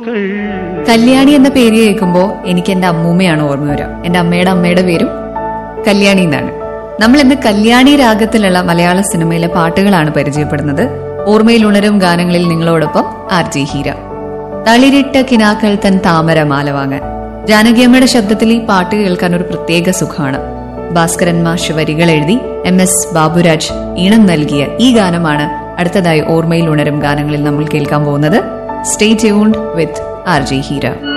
കല്യാണി എന്ന പേര് കേൾക്കുമ്പോൾ എനിക്ക് എന്റെ അമ്മൂമ്മയാണ് ഓർമ്മ വരിക എന്റെ അമ്മയുടെ അമ്മയുടെ പേരും കല്യാണി എന്നാണ് നമ്മൾ ഇന്ന് കല്യാണി രാഗത്തിലുള്ള മലയാള സിനിമയിലെ പാട്ടുകളാണ് പരിചയപ്പെടുന്നത് ഓർമ്മയിൽ ഉണരും ഗാനങ്ങളിൽ നിങ്ങളോടൊപ്പം ആർ ജി ഹീര തളിരിട്ട കിനാക്കൾ തൻ താമര മാല വാങ്ങാൻ ജാനകിയമ്മയുടെ ശബ്ദത്തിൽ ഈ പാട്ട് കേൾക്കാൻ ഒരു പ്രത്യേക സുഖമാണ് ഭാസ്കരൻ മാഷ് വരികൾ എഴുതി എം എസ് ബാബുരാജ് ഈണം നൽകിയ ഈ ഗാനമാണ് അടുത്തതായി ഓർമ്മയിൽ ഉണരും ഗാനങ്ങളിൽ നമ്മൾ കേൾക്കാൻ പോകുന്നത് stay tuned with R G Heera